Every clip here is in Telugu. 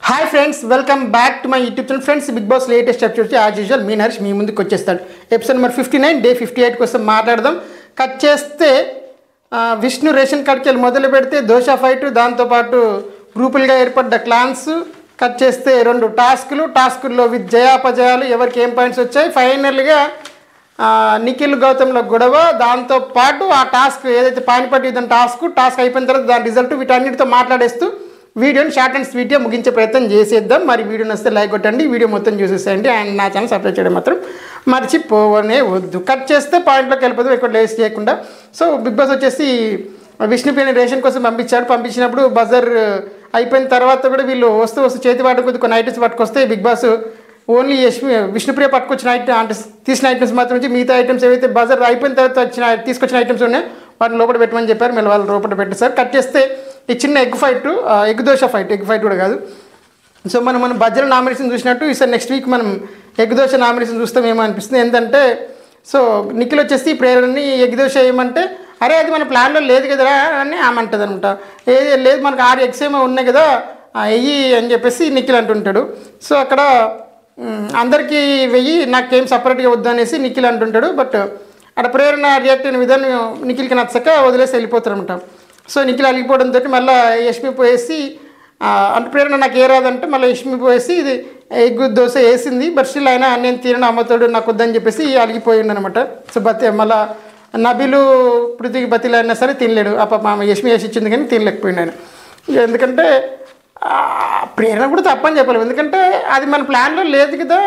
hi friends welcome back to my YouTube channel friends Bigg Boss latest episode వచ్చి యాజ్ యూజువల్ మీ నర్స్ మీ ముందుకు వచ్చేస్తాడు episode number fifty nine day fifty eight కోసం మాట్లాడదాం కట్ చేస్తే ఆ, విష్ణు రేషన్ కార్డ్కి వెళ్ళి మొదలు పెడితే దోశ ఫైట్ దాంతోపాటు గ్రూపులుగా ఏర్పడ్డ క్లాన్స్ కట్ చేస్తే రెండు టాస్కులు టాస్కుల్లో విత్ జయాపజయాలు ఎవరికి ఏం పాయింట్స్ వచ్చాయి ఫైనల్గా ఆ, నిఖిల్ గౌతమ్ల గొడవ దాంతో పాటు ఆ టాస్క్ ఏదైతే పానిపట్టి యుద్ధం టాస్క్ టాస్క్ అయిపోయిన తర్వాత దాని రిజల్ట్ వీటన్నిటితో మాట్లాడేస్తూ వీడియోని షార్ట్ అండ్ స్వీట్గా ముగించే ప్రయత్నం చేసేద్దాం మరి వీడియోని వస్తే లైక్ కొట్టండి వీడియో మొత్తం చూసేసేయండి అండ్ నా ఛానల్ సబ్స్క్రైబ్ చేయడం మాత్రం మర్చిపోవనే వద్దు కట్ చేస్తే పాయింట్లోకి వెళ్ళిపోతాం ఎక్కువ లేస్ చేయకుండా సో బిగ్ బాస్ వచ్చేసి విష్ణుప్రియని రేషన్ కోసం పంపించాడు పంపించినప్పుడు బజర్ అయిపోయిన తర్వాత కూడా వీళ్ళు వస్తూ వస్తూ చేతి వాటి కొద్ది కొన్ని ఐటమ్స్ పట్టుకొస్తే Bigg Boss only Yashmi Vishnupriya పట్టుకొచ్చిన ఐటమ్ అంటే తీసిన ఐటమ్స్ మాత్రం నుంచి మిగతా ఐటమ్స్ ఏవైతే బజర్ అయిపోయిన తర్వాత వచ్చిన తీసుకొచ్చిన ఐటమ్స్ ఉన్నాయో వాటిని లోపల పెట్టమని చెప్పారు మళ్ళీ వాళ్ళు లోపల పెట్టేశారు కట్ చేస్తే ఈ చిన్న egg fight egg dosa fight egg fight కూడా కాదు సో మనం మనం బజ్జల నామినేషన్ చూసినట్టు ఈసారి నెక్స్ట్ వీక్ మనం ఎగ్ దోశ నామినేషన్ చూస్తామేమో అనిపిస్తుంది ఏంటంటే సో నిఖిల్ వచ్చేసి ప్రేరణని ఎగ్ దోశ ఏమంటే అరే అది మన ప్లాన్లో లేదు కదరా అని ఆమె అంటుంది అనమాట ఏది లేదు మనకు ఆరు ఎగ్స్ ఏమో ఉన్నాయి కదా ఆ, వెయ్యి అని చెప్పేసి నిఖిల్ అంటుంటాడు సో అక్కడ మ్, అందరికీ వెయ్యి నాకేం సపరేట్గా వద్దు అనేసి నిఖిల్ అంటుంటాడు బట్ అక్కడ ప్రేరణ రియాక్ట్ అయిన విధానం నిఖిల్కి నచ్చక వదిలేసి వెళ్ళిపోతారనమాట సో నిఖిల్ అలిగిపోవడంతో మళ్ళీ యష్మి పోయేసి ఆ, అంటే ప్రేరణ నాకు ఏ రాదంటే మళ్ళీ యష్మి పోయేసి ఇది ఎగ్ దోశ వేసింది బట్ స్టిల్ అయినా నేను తినను అమ్మతోడు నాకు వద్దని చెప్పేసి అలిగిపోయిండు అనమాట సో బతి మళ్ళీ నబిలు పృథ్వీకి బతిలు అయినా సరే తినలేడు ఆ పాప ఆమె యష్మి వేసి ఇచ్చింది కానీ తినలేకపోయిండు ఆయన ఎందుకంటే ఆ, ప్రేరణ కూడా తప్పని చెప్పలేము ఎందుకంటే అది మన ప్లాన్లో లేదు కదా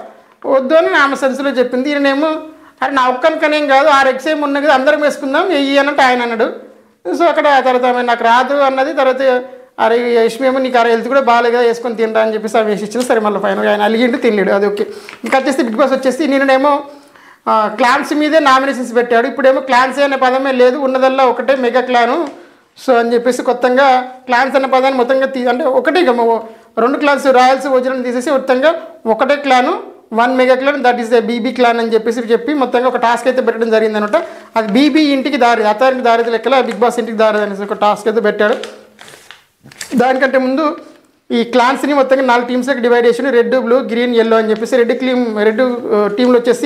వద్దు అని ఆమె సెన్స్లో చెప్పింది ఈయనేమో అరే నా ఒక్కనికనేం కాదు ఆరు ఎగ్స్ ఏమి ఉన్నాయి కదా అందరం వేసుకుందాం వెయ్యి అన్నట్టు ఆయన అన్నాడు సో అక్కడ తర్వాత ఆమె నాకు రాదు అన్నది తర్వాత అరే యష్మి ఏమో నీకు అరే హెల్త్ కూడా బాగాలేదు కదా వేసుకొని తింటా అని చెప్పేసి అవి వేసి ఇచ్చిన సరే మళ్ళీ ఫైనల్ ఆయన అలిగిండు తినలేడు అది ఓకే ఇంకా వచ్చేసి బిగ్ బాస్ వచ్చేసి నేనేమో క్లాన్స్ మీదే నామినేషన్స్ పెట్టాడు ఇప్పుడేమో క్లాన్స్ అనే పదమే లేదు ఉన్నదల్లా ఒకటే మెగా క్లాను సో అని చెప్పేసి కొత్తగా క్లాన్స్ అనే పదాన్ని మొత్తంగా తీ అంటే ఒకటే ఇక మొ- రెండు క్లాన్స్ రాయల్స్ వజ్రం తీసేసి మొత్తంగా ఒకటే clan one mega clan that is the BB clan అని చెప్పేసి చెప్పి మొత్తంగా ఒక టాస్క్ అయితే పెట్టడం జరిగింది అనమాట అది బీబీ ఇంటికి దారి అత్తారికి దారి లెక్కల బిగ్ బాస్ ఇంటికి దారి అనేసి ఒక టాస్క్ అయితే పెట్టాడు దానికంటే ముందు ఈ క్లాన్స్ని మొత్తంగా నాలుగు టీమ్స్కి డివైడ్ చేసి రెడ్ బ్లూ గ్రీన్ ఎల్లో అని చెప్పేసి రెడ్ క్లీమ్ రెడ్ టీంలో వచ్చేసి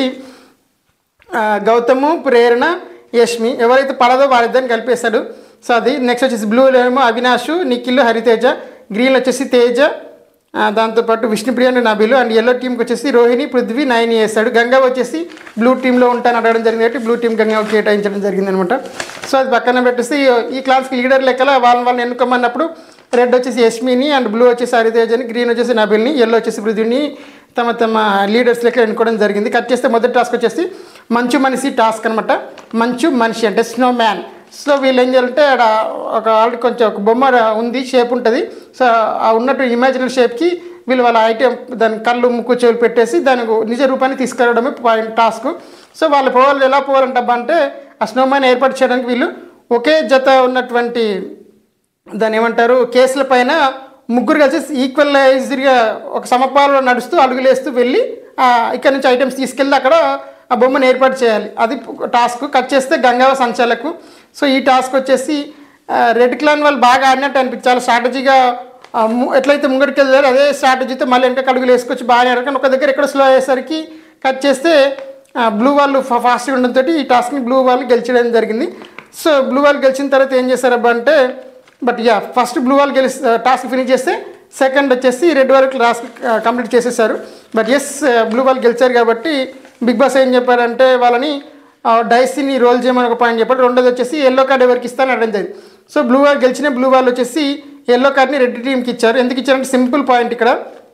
ఆ, గౌతము ప్రేరణ యష్మి ఎవరైతే పడదో వారిద్దరిని కలిపేశాడు సో అది నెక్స్ట్ వచ్చేసి బ్లూలో ఏమో అవినాష్ నిఖిల్ హరితేజ గ్రీన్లో వచ్చేసి తేజ ఆ, దాంతోపాటు Vishnupriya and Nabeel and yellow టీంకి వచ్చేసి రోహిణి పృథ్వీ నైన్ వేస్తాడు గంగా వచ్చేసి బ్లూ టీంలో ఉంటాను అడగడం జరిగింది కాబట్టి బ్లూ టీం గంగా కేటాయించడం జరిగింది అనమాట సో అది పక్కన పెట్టేసి ఈ క్లాస్కి లీడర్ లెక్కల వాళ్ళని వాళ్ళని ఎన్నుకోమన్నప్పుడు రెడ్ వచ్చేసి యష్మిని అండ్ బ్లూ వచ్చేసి హరితేజని గ్రీన్ వచ్చేసి నబిల్ని ఎల్లో వచ్చేసి పృథ్వీని తమ తమ లీడర్స్ లెక్క ఎన్నుకోవడం జరిగింది కట్ చేస్తే మొదటి టాస్క్ వచ్చేసి మంచు మనిషి టాస్క్ అనమాట మంచు మనిషి అంటే స్నో మ్యాన్ సో వీళ్ళు ఏం చేయాలంటే ఆడ ఒక ఆల్రెడీ కొంచెం ఒక బొమ్మ ఉంది షేప్ ఉంటుంది సో ఆ ఉన్నట్టు ఇమాజినరీ షేప్కి వీళ్ళు వాళ్ళ ఐటెం దాని కళ్ళు ముక్కు చెవులు పెట్టేసి దానికి నిజ రూపాన్ని తీసుకురావడమే పాయింట్ టాస్క్ సో వాళ్ళు పోవాలి ఎలా పోవాలంటబ్బా అంటే ఆ స్నో మ్యాన్ ఏర్పాటు చేయడానికి వీళ్ళు ఒకే జత ఉన్నటువంటి దాన్ని ఏమంటారు కేసుల పైన ముగ్గురు కలిసి ఈక్వలైజ్డ్గా ఒక సమపాలలో నడుస్తూ అడుగులేస్తూ వెళ్ళి ఆ, ఇక్కడ నుంచి ఐటమ్స్ తీసుకెళ్ళి అక్కడ ఆ బొమ్మను ఏర్పాటు చేయాలి అది టాస్క్ కట్ చేస్తే గంగావ సంచాలకు సో ఈ టాస్క్ వచ్చేసి ఆ, రెడ్ క్లాన్ వాళ్ళు బాగా ఆడినట్టు అనిపించింది చాలా స్ట్రాటజీగా ఆ, ము- ఎట్లయితే ముంగడికి వెళ్ళారో అదే స్ట్రాటజీతో మళ్ళీ వెనక అడుగులు వేసుకొచ్చి బాగా ఆడారు కానీ ఒక దగ్గర ఎక్కడ స్లో అయ్యేసరికి కట్ చేస్తే బ్లూ వాళ్ళు ఫా- ఫాస్ట్గా ఉండడంతో ఈ టాస్క్ని బ్లూ వాళ్ళు గెలిచడం జరిగింది సో బ్లూ వాళ్ళు గెలిచిన తర్వాత ఏం చేశారబ్బా అంటే బట్ యా ఫస్ట్ బ్లూ వాళ్ళు గెలిచి టాస్క్ ఫినిష్ చేస్తే సెకండ్ వచ్చేసి రెడ్ వరకు టాస్క్ కంప్లీట్ చేసేసారు బట్ ఎస్ బ్లూ వాళ్ళు గెలిచారు కాబట్టి బిగ్ బాస్ ఏం చెప్పారంటే వాళ్ళని డైసీని రోల్ చేయమని ఒక పాయింట్ చెప్పారు రెండోది వచ్చేసి ఎల్లో కార్డ్ ఎవరికి ఇస్తాను అడగడం జరిగింది సో బ్లూ వాళ్ళు గెలిచిన బ్లూ వాళ్ళు వచ్చేసి ఎల్లో కార్డ్ని రెడ్ టీంకి ఇచ్చారు ఎందుకు ఇచ్చారంటే సింపుల్ పాయింట్ ఇక్కడ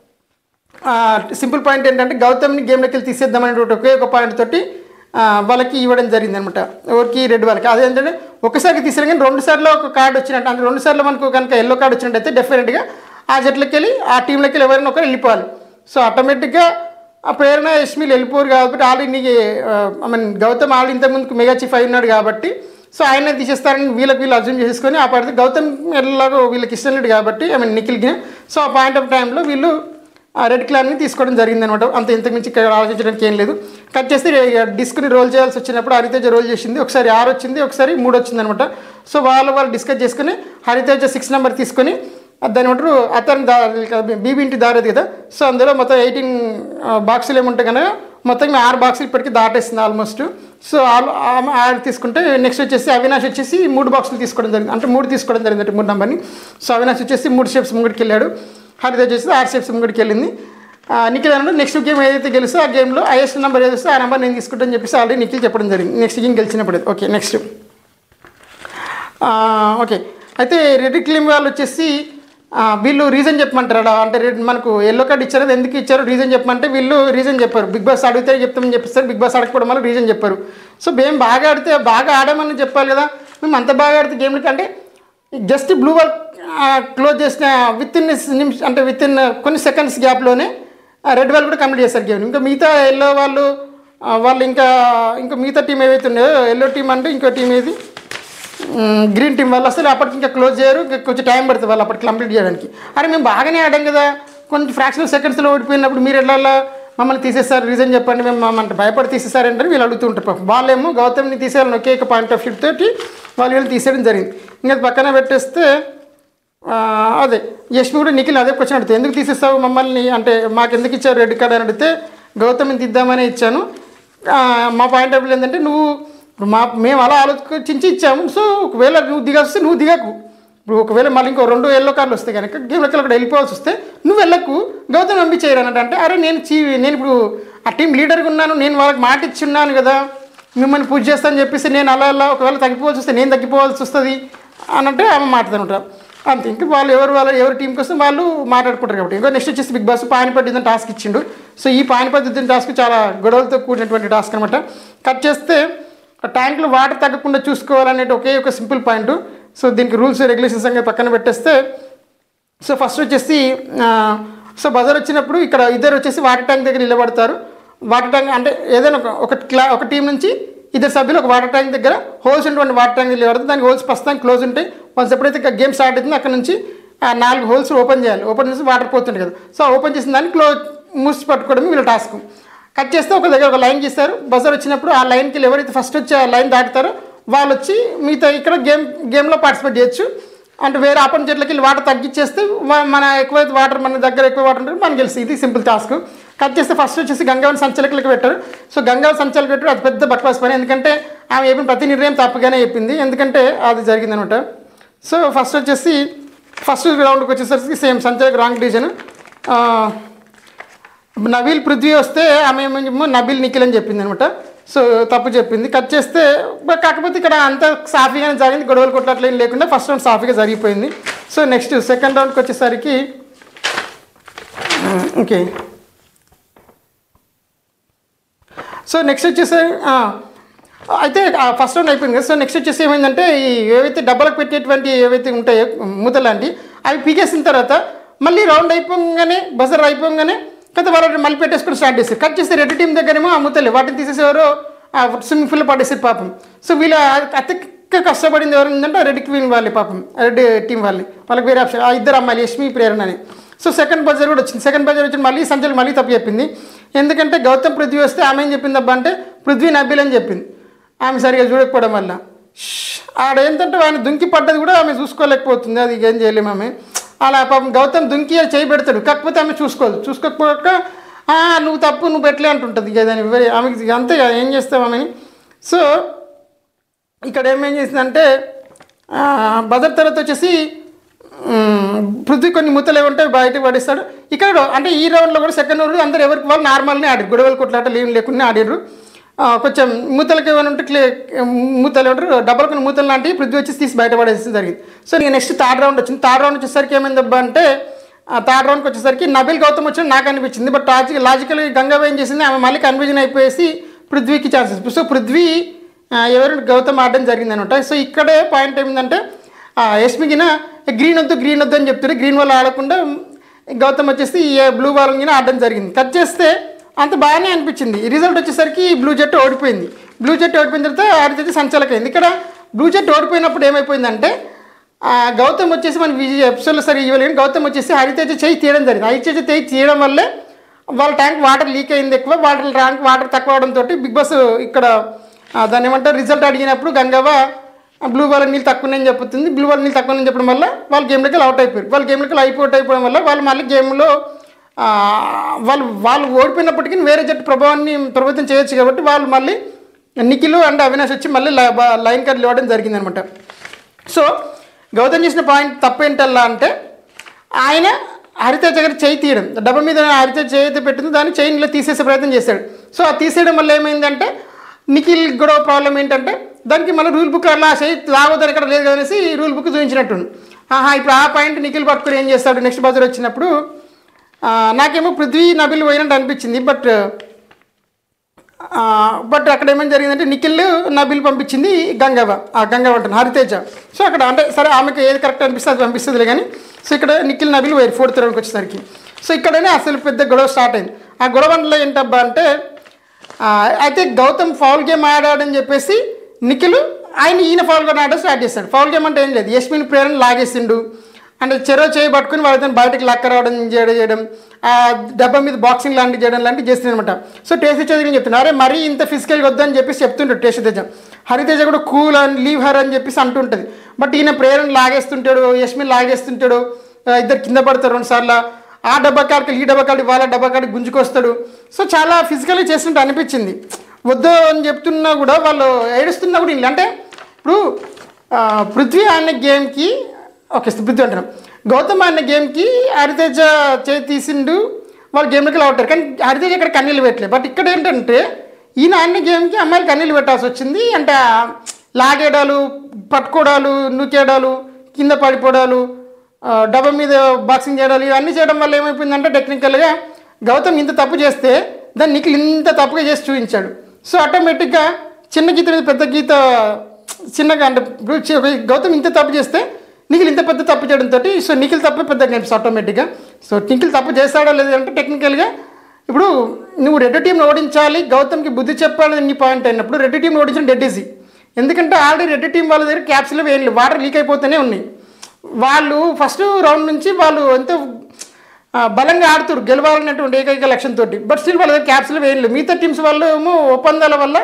సింపుల్ పాయింట్ ఏంటంటే గౌతమ్ని గేమ్లోకి వెళ్ళి తీసేద్దామనే ఒకే ఒక పాయింట్ తోటి ఆ, వాళ్ళకి ఇవ్వడం జరిగింది అనమాట ఎవరికి రెడ్ వాళ్ళకి అదేంటంటే ఒకసారి తీసారు కానీ రెండు సార్లు ఒక కార్డు వచ్చినట్టు అంటే రెండు సార్లు మనకు కనుక ఎల్లో కార్డు వచ్చినట్టయితే డెఫినెట్గా ఆ జట్లకి వెళ్ళి ఆ టీంలోకి వెళ్ళి ఎవరైనా ఒకరు వెళ్ళిపోవాలి సో ఆటోమేటిక్గా ఆ ప్రేరణ యశ్మిలు వెళ్ళిపోరు కాబట్టి ఆల్రెడీ నీకు ఐ మీన్ గౌతమ్ ఆల్రెడీ ఇంతకుముందుకు మెగా చీఫ్ అయి ఉన్నాడు కాబట్టి సో ఆయన తీసేస్తారని వీళ్ళకి వీళ్ళు అర్జున్ చేసుకొని ఆ పాడితే గౌతమ్ ఎలాగో వీళ్ళకి ఇష్టం లేడు కాబట్టి ఐ మీన్ నిఖిల్కి సో ఆ పాయింట్ ఆఫ్ టైంలో వీళ్ళు ఆ రెడ్ క్లాన్ని తీసుకోవడం జరిగింది అనమాట అంత ఇంతకు మించి ఇక్కడ ఆలోచించడానికి ఏం లేదు కట్ చేస్తే డిస్క్ని రోల్ చేయాల్సి వచ్చినప్పుడు హరితేజ రోల్ చేసింది ఒకసారి ఆరు వచ్చింది ఒకసారి మూడు వచ్చింది అనమాట సో వాళ్ళు వాళ్ళు డిస్కస్ చేసుకుని హరితేజ సిక్స్ నెంబర్ తీసుకొని దాని ఏమంటారు అతని దా బీబీ ఇంటి దారేది కదా సో అందులో మొత్తం ఎయిటీన్ బాక్సులు ఏముంటాయి కనుక మొత్తం మీ ఆరు బాక్సులు ఇప్పటికీ దాటేస్తుంది ఆల్మోస్ట్ సో ఆల్- ఆమె ఆరు తీసుకుంటే నెక్స్ట్ వచ్చేసి అవినాష్ వచ్చేసి మూడు బాక్సులు తీసుకోవడం జరిగింది అంటే మూడు తీసుకోవడం జరిగింది అంటే మూడు నెంబర్ని సో అవినాష్ వచ్చేసి మూడు షేప్స్ ముంగడికి వెళ్ళాడు హరిత వచ్చేసి ఆరు షేప్స్ ముంగడికి వెళ్ళింది ఆ, నిఖిల్ అంటే నెక్స్ట్ గేమ్ ఏదైతే గెలిస్తే ఆ గేమ్లో హైయెస్ట్ నెంబర్ ఏది వస్తే ఆ నెంబర్ నేను తీసుకుంటాను చెప్పేసి ఆల్రెడీ నిఖిల్ చెప్పడం జరిగింది నెక్స్ట్ గేమ్ గెలిచినప్పుడు ఓకే నెక్స్ట్ ఆ, ఓకే అయితే రెడ్ క్లీమ్ వాళ్ళు వచ్చేసి ఆ, వీళ్ళు రీజన్ చెప్పమంటారు అలా అంటే రెడ్ మనకు ఎల్లో కార్డ్ ఇచ్చారు అది ఎందుకు ఇచ్చారు రీజన్ చెప్పమంటే వీళ్ళు రీజన్ చెప్పారు బిగ్ బాస్ అడిగితే చెప్తామని చెప్పిస్తారు బిగ్ బాస్ అడగకపోవడం వల్ల రీజన్ చెప్పారు సో మేము బాగా ఆడితే బాగా ఆడామని చెప్పాలి కదా మేము అంత బాగా ఆడితే గేమ్ అంటే జస్ట్ బ్లూ బాల్ క్లోజ్ చేసిన విత్ ఇన్ నిమిష అంటే విత్ ఇన్ కొన్ని సెకండ్స్ గ్యాప్లోనే రెడ్ బాల్ కూడా కంప్లీట్ చేస్తారు గేమ్ ఇంకా మిగతా ఎల్లో వాళ్ళు ఆ, వాళ్ళు ఇంకా ఇంకా మిగతా టీం ఏవైతే ఉన్నాయో ఎల్లో టీం అంటే ఇంకో టీం ఏది మ్మ్, గ్రీన్ టీం వాళ్ళు అసలు అప్పటికి ఇంకా క్లోజ్ చేయరు ఇంకా కొంచెం టైం పడుతుంది వాళ్ళు అప్పటికి కంప్లీట్ చేయడానికి అరే మేము బాగానే ఆడాం కదా కొంచెం ఫ్రాక్షన్ సెకండ్స్లో ఓడిపోయినప్పుడు మీరు ఎలా మమ్మల్ని తీసేస్తారు రీజన్ చెప్పండి మేము మమ్మల్ని భయపడి తీసేసారంటే వీళ్ళు అడుగుతూ ఉంటారు పాపం వాళ్ళేమో గౌతమ్ని తీసేయాలని ఒకే ఒక పాయింట్ ఆఫ్ వ్యూ తోటి వాళ్ళు వీళ్ళు తీసేయడం జరిగింది ఇంకా అది పక్కన పెట్టేస్తే ఆ, అదే యష్మి కూడా నిఖిల్ అదే క్వశ్చన్ అడుగుతుంది ఎందుకు తీసేస్తావు మమ్మల్ని అంటే మాకు ఎందుకు ఇచ్చారు రెడ్ కార్డ్ అని అడిగితే గౌతమ్ని తీద్దామని ఇచ్చాను ఆ, మా పాయింట్ ఆఫ్ వ్యూ ఏంటంటే నువ్వు ఇప్పుడు మా మేము అలా ఆలోచించి ఇచ్చాము సో ఒకవేళ నువ్వు దిగొస్తే నువ్వు దిగకు ఇప్పుడు ఒకవేళ మళ్ళీ ఇంకో రెండు ఎల్లో కార్లు వస్తాయి కనుక గేమ్లోకి అక్కడ వెళ్ళిపోవాల్సి వస్తే నువ్వు వెళ్ళకు గౌతమ్ పంపించేయరు అన్నట్టు అంటే అరే నేను చీ నేను ఇప్పుడు ఆ టీం లీడర్గా ఉన్నాను నేను వాళ్ళకి మాట ఇచ్చి ఉన్నాను కదా మిమ్మల్ని పూజ చేస్తానని చెప్పేసి నేను అలా అలా ఒకవేళ తగ్గిపోవాల్సి వస్తే నేను తగ్గిపోవాల్సి వస్తుంది అన్నట్టు ఆమె మాట్లాడుతుంటారు అంతే ఇంకా వాళ్ళు ఎవరు వాళ్ళ ఎవరి టీం కోసం వాళ్ళు మాట్లాడుకుంటారు కాబట్టి ఇంకా నెక్స్ట్ వచ్చేసి బిగ్ బాస్ పానిపట్ యుద్ధం టాస్క్ ఇచ్చిండు సో ఈ పానిపట్ యుద్ధం టాస్క్ చాలా గొడవలతో కూడినటువంటి టాస్క్ అనమాట కట్ చేస్తే ఆ ట్యాంక్లో వాటర్ తగ్గకుండా చూసుకోవాలనే ఒకే ఒక సింపుల్ పాయింట్ సో దీనికి రూల్స్ రెగ్యులేషన్స్ అనేది పక్కన పెట్టేస్తే సో ఫస్ట్ వచ్చేసి ఆ, సో బజర్ వచ్చినప్పుడు ఇక్కడ ఇద్దరు వచ్చేసి వాటర్ ట్యాంక్ దగ్గర నిలబడతారు వాటర్ ట్యాంక్ అంటే ఏదైనా ఒక ఒక క్లా ఒక టీం నుంచి ఇద్దరు సభ్యులు ఒక వాటర్ ట్యాంక్ దగ్గర హోల్స్ ఉన్నటువంటి వాటర్ ట్యాంక్ నిలబడతారు దానికి హోల్స్ ప్రస్తుతానికి క్లోజ్ ఉంటాయి వన్స్ ఎప్పుడైతే గేమ్ స్టార్ట్ అవుతుందో అక్కడ నుంచి ఆ నాలుగు హోల్స్ ఓపెన్ చేయాలి ఓపెన్ చేసి వాటర్ పోతుంది కదా సో ఓపెన్ చేసిన దాన్ని క్లోజ్ మూసి పట్టుకోవడం వీళ్ళ టాస్క్ కట్ చేస్తే ఒక దగ్గర ఒక లైన్ గీస్తారు బజర్ వచ్చినప్పుడు ఆ లైన్కి ఎవరైతే ఫస్ట్ వచ్చి ఆ లైన్ దాటుతారో వాళ్ళు వచ్చి మిగతా ఇక్కడ గేమ్ గేమ్లో పార్టిసిపేట్ చేయొచ్చు అంటే వేరే ఆపన్ చెట్లకి వెళ్ళి వాటర్ తగ్గించేస్తే మ- మన ఎక్కువైతే వాటర్ మన దగ్గర ఎక్కువ వాటర్ ఉంటుంది మనకి తెలుసు ఇది సింపుల్ టాస్క్ కట్ చేస్తే ఫస్ట్ వచ్చేసి గంగావని సంచలకులకి పెట్టారు సో గంగావని సంచలకి పెట్టారు అది పెద్ద బక్వాస్ పని ఎందుకంటే ఆమె చెప్పిన ప్రతి నిర్ణయం తప్పుగానే చెప్పింది ఎందుకంటే అది జరిగిందనమాట సో ఫస్ట్ వచ్చేసి ఫస్ట్ రౌండ్కి వచ్చేసరికి సేమ్ సంచలక్ రాంగ్ డివిజన్ నబీల్ పృథ్వీ వస్తే ఆమె ఏమో నబీల్ నిఖిల్ అని చెప్పింది అనమాట సో తప్పు చెప్పింది కట్ చేస్తే బట్ కాకపోతే ఇక్కడ అంత సాఫీగానే జరిగింది గొడవలు కొట్లాట్లు ఏం లేకుండా ఫస్ట్ రౌండ్ సాఫీగా జరిగిపోయింది సో నెక్స్ట్ సెకండ్ రౌండ్కి వచ్చేసరికి ఓకే సో నెక్స్ట్ వచ్చేసి ఆ, అయితే ఫస్ట్ రౌండ్ అయిపోయింది కదా సో నెక్స్ట్ వచ్చేసి ఏమైందంటే ఈ ఏవైతే డబ్బలకు పెట్టేటువంటి ఏవైతే ఉంటాయో మూతలాంటి అవి పీకేసిన తర్వాత మళ్ళీ రౌండ్ అయిపోగానే బజర్ అయిపోగానే కొంత వాళ్ళు మళ్ళీ పెట్టేసుకుని స్టార్ట్ చేస్తారు కట్ చేస్తే రెడ్ టీం దగ్గరేమో ఆ మూతలు వాటిని తీసేసేవారు స్విమ్మింగ్ పూల్లో పడేసారు పాపం సో వీళ్ళ అతిక కష్టపడింది ఎవరు ఉందంటే రెడ్ క్వీన్ వాళ్ళే పాపం రెడ్ టీం వాళ్ళని వాళ్ళకి వేరే ఆప్షన్ ఆ ఇద్దరు అమ్మాయిలు యష్మి ప్రేరణ అని సో సెకండ్ బజర్ కూడా వచ్చింది సెకండ్ బజర్ వచ్చి మళ్ళీ సంచలు మళ్ళీ తప్పు చెప్పింది ఎందుకంటే గౌతమ్ పృథ్వీ వస్తే ఆమె ఏం చెప్పింది అబ్బా అంటే పృథ్వీ నబీల్ అని చెప్పింది ఆమె సరిగా చూడకపోవడం వల్ల ష్, ఆడ ఏంటంటే ఆయన దుంకి పడ్డది కూడా ఆమె చూసుకోలేకపోతుంది అది ఏం చేయలేము ఆమె అలా పాపం గౌతమ్ దుంకి చేయి పెడతాడు కాకపోతే ఆమె చూసుకోదు చూసుకోకపోక "ఆ, నువ్వు తప్పు నువ్వు పెట్టలే అంటుంటుంది ఇక దాని వేరే ఆమెకి అంతే కదా, ఏం చేస్తావు ఆమెని సో ఇక్కడ ఏమేం చేసిందంటే ఆ, బదర్ తర్వాత వచ్చేసి మ్, పృథ్వీ కొన్ని ముత్తలు ఏమంటే బయటకు పడేస్తాడు ఇక్కడ కూడా అంటే ఈ రౌండ్లో కూడా సెకండ్ రౌండ్ అందరు ఎవరికి వాళ్ళు నార్మల్నే ఆడారు గొడవలు కొట్లాటలు ఏం లేకుండా ఆడారు ఆ, కొంచెం మూతలకి ఏమైనా ఉంటే క్లే మూతలు ఏమంటారు డబ్బులు కొన్ని మూతలు లాంటివి పృథ్వీ వచ్చి తీసి బయట పడేసి జరిగింది సో నేను నెక్స్ట్ థర్డ్ రౌండ్ వచ్చింది థర్డ్ రౌండ్ వచ్చేసరికి ఏమైందబ్బా అంటే ఆ థర్డ్ రౌండ్కి వచ్చేసరికి నబిల్ గౌతమ్ వచ్చి నాకు అనిపించింది బట్ లాజిక్ లాజికల్ గంగాబాయ్ ఏం చేసింది ఆమె మళ్ళీ కన్ఫ్యూజన్ అయిపోయేసి పృథ్వీకి ఛాన్సెస్ సో పృథ్వీ ఆ, ఎవరు గౌతమ్ ఆడడం జరిగింది అనమాట సో ఇక్కడే పాయింట్ ఏమిందంటే యష్మిగిన గ్రీన్ వద్దు గ్రీన్ వద్దు అని చెప్తారు గ్రీన్ వాళ్ళు ఆడకుండా గౌతమ్ వచ్చేసి బ్లూ బాల్ ఆడడం జరిగింది కట్ చేస్తే అంత బాగానే అనిపించింది రిజల్ట్ వచ్చేసరికి బ్లూ జట్టు ఓడిపోయింది బ్లూ జట్టు ఓడిపోయిన తర్వాత ఆడితే సంచలకైంది ఇక్కడ బ్లూ జట్టు ఓడిపోయినప్పుడు ఏమైపోయిందంటే ఆ, గౌతమ్ వచ్చేసి మన విజయ్ ఎపిసోడ్లో సరే ఇవ్వలేని గౌతమ్ వచ్చేసి హరితేజ చేయి తీయడం జరిగింది హరితేజ చేయి తీయడం వల్లే వాళ్ళ ట్యాంక్ వాటర్ లీక్ అయింది ఎక్కువ వాటర్ ట్యాంక్ వాటర్ తక్కువ అవడంతో బిగ్ బాస్ ఇక్కడ ఆ, దాన్ని ఏమంటారు రిజల్ట్ అడిగినప్పుడు గంగవ్వ బ్లూ బాల్ నీళ్ళు తక్కువ ఉన్నాయని చెప్తుంది బ్లూ బాల్ నీళ్ళు తక్కువ ఉన్నాయని చెప్పడం వల్ల వాళ్ళు గేమ్లోకి అవుట్ అయిపోయారు వాళ్ళు గేమ్లోకి అయిపోట్ అయిపోవడం వల్ల వాళ్ళు మళ్ళీ గేమ్లో ఆ, వాళ్ళు వాళ్ళు ఓడిపోయినప్పటికీ వేరే జట్టు ప్రభావాన్ని ప్రభావితం చేయొచ్చు కాబట్టి వాళ్ళు మళ్ళీ నిఖిల్ అండ్ అవినాష్ వచ్చి మళ్ళీ లై- బా- లైన్ కార్డులు ఇవ్వడం జరిగిందనమాట సో గౌతమ్ చేసిన పాయింట్ తప్పేంటల్లా అంటే ఆయన హరితేజ గారి చేయి తీయడం డబ్బా మీద హరితేజ చేయి అయితే పెట్టింది దాన్ని చైన్లో తీసేసే ప్రయత్నం చేశాడు సో ఆ తీసేయడం వల్ల ఏమైందంటే నిఖిల్ గొడవ ప్రాబ్లం ఏంటంటే దానికి మన రూల్ బుక్ అలా చేయి లాగోదని ఇక్కడ లేదు అనేసి రూల్ బుక్ చూపించినట్టుంది ఆహా ఇప్పుడు ఆ పాయింట్ నిఖిల్ పట్టుకుని ఏం చేస్తాడు నెక్స్ట్ బజర్ వచ్చినప్పుడు ఆ, నాకేమో పృథ్వీ నబిల్ పోయినట్టు అనిపించింది బట్ బట్ అక్కడ ఏమైనా జరిగిందంటే నిఖిల్ నబిల్ పంపించింది గంగవ్వ ఆ గంగవ్వ అంటాను హరితేజ సో అక్కడ అంటే సరే ఆమెకు ఏది కరెక్ట్ అనిపిస్తే అది పంపిస్తుందిలే కానీ సో ఇక్కడ నిఖిల్ నబిల్ వేరు ఫోర్త్ రౌండ్కి వచ్చేసరికి సో ఇక్కడనే అసలు పెద్ద గొడవ స్టార్ట్ అయింది ఆ గొడవలో ఏంటబ్బా అంటే ఆ, అయితే గౌతమ్ ఫౌల్ గేమ్ ఆడాడని చెప్పేసి నిఖిల్ ఆయన ఈయన ఫౌల్ గేమ్ ఆడడం స్టార్ట్ చేస్తాడు ఫౌల్ గేమ్ అంటే ఏం లేదు యశ్మిన్ ప్రేరణ లాగేసిండు అంటే చెరో చేయి పట్టుకుని వాళ్ళతో బయటకు లక్క రావడం చేయడం చేయడం ఆ డబ్బా మీద బాక్సింగ్ లాంటివి చేయడం లాంటివి చేస్తుంది అనమాట సో టేస్ట్ చదివి చెప్తున్నా అరే మరీ ఇంత ఫిజికల్గా వద్దని చెప్పేసి చెప్తుంటాడు టేస్ట్ తేజ హరితేజ కూడా కూల్ అని లీవ్ హర్ అని చెప్పేసి అంటుంటుంది బట్ ఈయన ప్రేరణ లాగేస్తుంటాడు యశ్మిన్ లాగేస్తుంటాడు ఆ, ఇద్దరు కింద పడతారు రెండు సార్లు ఆ డబ్బా కాడికి ఈ డబ్బా కాడికి వాళ్ళ డబ్బా కాడికి గుంజుకొస్తాడు సో చాలా ఫిజికల్గా చేస్తుంటే అనిపించింది వద్దు అని చెప్తున్నా కూడా వాళ్ళు ఏడుస్తున్నా కూడా వీళ్ళు అంటే ఇప్పుడు ఆ, పృథ్వీ అన్న గేమ్కి ఓకే పృథ్వీ అంటున్నాం గౌతమ్ అన్న గేమ్కి హరితేజ చేయి తీసిండు వాళ్ళు గేమ్లోకి అవుతారు కానీ హరితేజ ఇక్కడ కన్నీళ్ళు పెట్టలేదు బట్ ఇక్కడ ఏంటంటే ఈయన అన్న గేమ్కి అమ్మాయిలు కన్నీళ్ళు పెట్టాల్సి వచ్చింది అంటే ఆ లాగేయడాలు పట్టుకోవడాలు నూకేయడాలు కింద పడిపోవడాలు ఆ, డబ్బా మీద బాక్సింగ్ చేయడాలు ఇవన్నీ చేయడం వల్ల ఏమైపోయిందంటే టెక్నికల్గా గౌతమ్ ఇంత తప్పు చేస్తే దాన్ని నిఖిల్ ఇంత తప్పుగా చేసి చూపించాడు సో ఆటోమేటిక్గా చిన్న గీత మీద పెద్ద గీత చిన్నగా అంటే ఇప్పుడు చి- గౌతమ్ ఇంత తప్పు చేస్తే నిఖిల్ ఇంత పెద్ద తప్పు చేయడంతో సో నిఖిల్ తప్పు పెద్ద కనిపిస్తుంది ఆటోమేటిక్గా సో నిఖిల్ తప్పు చేస్తాడో లేదు అంటే టెక్నికల్గా ఇప్పుడు నువ్వు రెడ్ టీంని ఓడించాలి గౌతమ్కి బుద్ధి చెప్పాలని నీ పాయింట్ అయినప్పుడు రెడ్ టీంని ఓడించడం డెడ్ ఈజీ ఎందుకంటే ఆల్రెడీ రెడ్ టీం వాళ్ళ దగ్గర క్యాప్స్లో వేయలేదు వాటర్ లీక్ అయిపోతూనే ఉన్నాయి వాళ్ళు ఫస్ట్ రౌండ్ నుంచి వాళ్ళు ఎంతో ఆ, బలంగా ఆడుతారు గెలవాలన్నటువంటి ఏకైక లక్ష్యంతో బట్ స్టిల్ వాళ్ళ దగ్గర క్యాప్స్లో వేయలేదు మిగతా టీమ్స్ వాళ్ళు ఏమో ఒప్పందాల వల్ల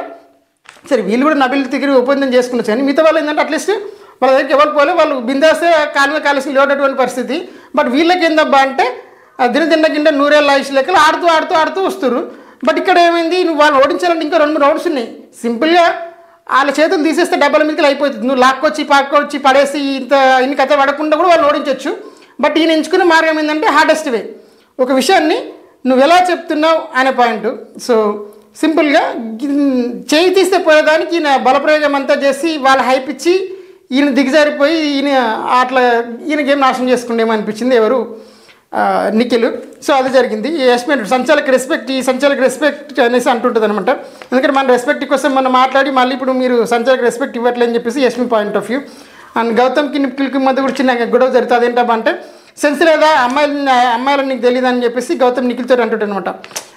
సరే వీళ్ళు కూడా నబిల్ దగ్గర ఒప్పందం చేసుకున్నారు కానీ మిగతా వాళ్ళు ఏంటంటే అట్లీస్ట్ వాళ్ళ దగ్గరికి ఎవరు పోలే వాళ్ళు బిందాసే కాలు మీద కాలేసి లేవటటువంటి పరిస్థితి బట్ వీళ్ళకి ఏందబ్బా అంటే ఆ దినదిండ గిండ నూరేళ్ళ ఆయుష్ లెక్కలు ఆడుతూ ఆడుతూ ఆడుతూ వస్తారు బట్ ఇక్కడ ఏమైంది నువ్వు వాళ్ళు ఓడించాలంటే ఇంకా రెండు మూడు రౌండ్స్ ఉన్నాయి సింపుల్గా వాళ్ళ చేతులు తీసేస్తే డబ్బాల మీదకి అయిపోతుంది నువ్వు లాక్కొచ్చి పాక్కొచ్చి పడేసి ఇంత ఇన్ని కథ పడకుండా కూడా వాళ్ళు ఓడించవచ్చు బట్ ఈయన ఎంచుకున్న మార్గం ఏంటంటే హార్డెస్ట్ వే ఒక విషయాన్ని నువ్వు ఎలా చెప్తున్నావు అనే పాయింట్ సో సింపుల్గా గిన్- చేయి తీస్తే పోయేదానికి ఈయన బలప్రయోగం అంతా చేసి వాళ్ళ హైప్ ఇచ్చి ఈయన దిగజారిపోయి ఈయన అట్లా ఈయన గేమ్ నాశనం చేసుకుండేమో అనిపించింది ఎవరు ఆ, నిఖిల్ సో అది జరిగింది ఈ యశ్మిన్ సంచాలక రెస్పెక్ట్ ఈ సంచాలక రెస్పెక్ట్ అనేసి అంటుంటుంది అనమాట ఎందుకంటే మన రెస్పెక్ట్ కోసం మనం మాట్లాడి మళ్ళీ ఇప్పుడు మీరు సంచాలక రెస్పెక్ట్ ఇవ్వట్లేదని చెప్పేసి Yashmi point of view and గౌతమ్కి నిఖిల్కి మధ్య కూడా చిన్న గొడవ జరుగుతుంది అదేంటబ్బా అంటే సెన్స్ లేదా అమ్మాయిలు అమ్మాయిలు నీకు తెలియదు అని చెప్పేసి గౌతమ్ నిఖిల్తో అంటుంటాడు అనమాట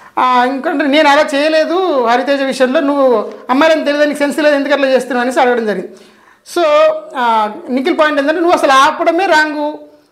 ఇంకంటే నేను అలా చేయలేదు హరితేజ విషయంలో నువ్వు అమ్మాయిలని తెలియదు నీకు సెన్స్ లేదు ఎందుకు అట్లా చేస్తున్నావు అనేసి అడగడం జరిగింది సో ఆ, నిఖిల్ పాయింట్ ఏంటంటే నువ్వు అసలు ఆపడమే రాంగు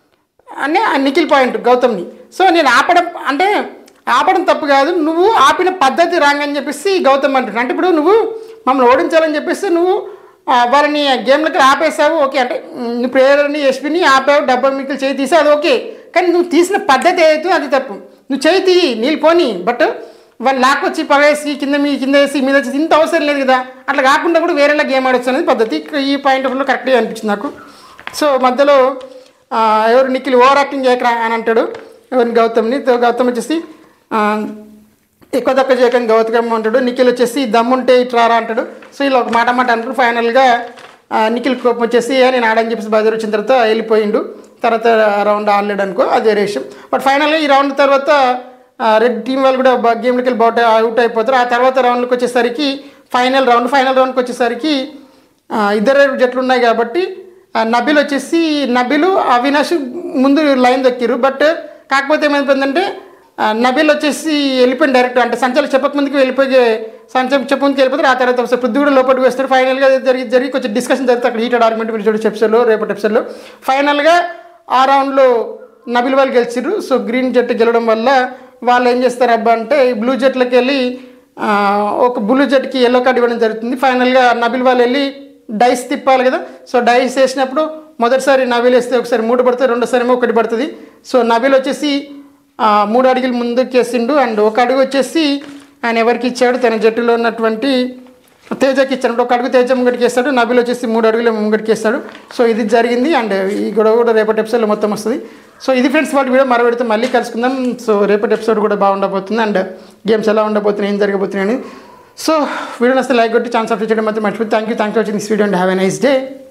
అని ఆ నిఖిల్ పాయింట్ గౌతమ్ని సో నేను ఆపడం అంటే ఆపడం తప్పు కాదు నువ్వు ఆపిన పద్ధతి రాంగ్ అని చెప్పేసి గౌతమ్ అంటున్నాడు అంటే ఇప్పుడు నువ్వు మమ్మల్ని ఓడించాలని చెప్పేసి నువ్వు ఆ, వాళ్ళని గేమ్లకి ఆపేసావు ఓకే అంటే మ్, నువ్వు ప్రేయర్ని ఎస్పీని ఆపావు డబ్బా మీకు చేయి తీసావు అది ఓకే కానీ నువ్వు తీసిన పద్ధతి ఏదైతే అది తప్పు నువ్వు చేయి తీయి నీళ్ళు పోని బట్ వాళ్ళు లాక్కొచ్చి పగేసి కింద మీ కింద వేసి మీద వచ్చి ఇంత అవసరం లేదు కదా అట్లా కాకుండా కూడా వేరేలా గేమ్ ఆడొచ్చు అనేది పద్ధతి ఈ పాయింట్ ఆఫ్ వ్యూలో కరెక్ట్గా అనిపించింది నాకు సో మధ్యలో ఆ, ఎవరు నిఖిల్ ఓవర్ యాక్టింగ్ చేయకరా అని అంటాడు ఎవరిని గౌతమ్ని తో గౌతమ్ వచ్చేసి ఆ, ఎక్కువ తక్కువ చేయకని గౌతమ్ అంటాడు నిఖిల్ వచ్చేసి దమ్ముంటే ఇట్రారా అంటాడు సో ఇలా ఒక మాట మాట అంటాడు ఫైనల్గా ఆ, నిఖిల్ కోపం వచ్చేసి "ఏ, నేను ఆడని చెప్పేసి బజార్ వచ్చిన తర్వాత వెళ్ళిపోయిండు తర్వాత రౌండ్ ఆడలేడు అనుకో అది వేరే విషయం బట్ ఫైనల్గా ఈ రౌండ్ తర్వాత ఆ, రెడ్ టీం వాళ్ళు కూడా బా- గేమ్లోకి వెళ్ళి బాట్ అవుట్ అయిపోతారు ఆ తర్వాత రౌండ్కి వచ్చేసరికి ఫైనల్ రౌండ్ ఫైనల్ రౌండ్కి వచ్చేసరికి ఆ, ఇద్దరు జట్లు ఉన్నాయి కాబట్టి ఆ, నబిల్ వచ్చేసి నబిలు అవినాష్ ముందు లైన్ దొక్కిరు బట్ కాకపోతే ఏమైపోయిందంటే ఆ, నబిల్ వచ్చేసి వెళ్ళిపోయింది డైరెక్ట్ అంటే సంచలనం చెప్పక ముందుకు వెళ్ళిపోయి సంచలనం చెప్పక ముందుకు వెళ్ళిపోతారు ఆ తర్వాత వస్తే పృథ్వీ కూడా లోపలికి వేస్తారు ఫైనల్గా జరిగి జరిగి కొంచెం డిస్కషన్ జరుగుతుంది అక్కడ హీటెడ్ ఆర్గ్యుమెంట్ మీరు చూడొచ్చు ఎపిసోడ్లో రేపటి ఎపిసోడ్లో ఫైనల్గా ఆ రౌండ్లో నబిల్ వాళ్ళు గెలిచిర్రు సో గ్రీన్ జట్టు గెలవడం వల్ల వాళ్ళు ఏం చేస్తారు అబ్బా అంటే ఈ బ్లూ జట్లకి వెళ్ళి ఆ, ఒక బ్లూ జట్కి ఎల్లో కార్డ్ ఇవ్వడం జరుగుతుంది ఫైనల్గా నబిల్ వాళ్ళు వెళ్ళి డైస్ తిప్పాలి కదా సో డైస్ వేసినప్పుడు మొదటిసారి నవీలు వేస్తే ఒకసారి మూడు పడుతుంది రెండోసారి ఏమో ఒకటి పడుతుంది సో నవీలు వచ్చేసి ఆ, మూడు అడుగులు ముందుకు వేసిండు అండ్ ఒక అడుగు వచ్చేసి ఆయన ఎవరికి ఇచ్చాడు తన జట్టులో ఉన్నటువంటి తేజకి ఇచ్చాడు ఒక అడుగు తేజ ముంగడికి వేస్తాడు నబిల్ వచ్చేసి మూడు అడుగులు ముంగడికి వేస్తాడు సో ఇది జరిగింది అండ్ ఈ గొడవ కూడా రేపటి ఎపిసోడ్లో మొత్తం వస్తుంది సో ఇది ఫ్రెండ్స్ వాటి వీడియో మరో పెడితే మళ్ళీ కలుసుకుందాం సో రేపటి ఎపిసోడ్ కూడా బాగుండబోతుంది అండ్ గేమ్స్ ఎలా ఉండబోతున్నాయి ఏం జరగబోతున్నాయి అని సో వీడియో వస్తే లైక్ కొట్టి ఛాన్స్ ఆఫ్ చేయడం మాత్రం మర్చిపోయి thank you thank you watching this video and have a nice day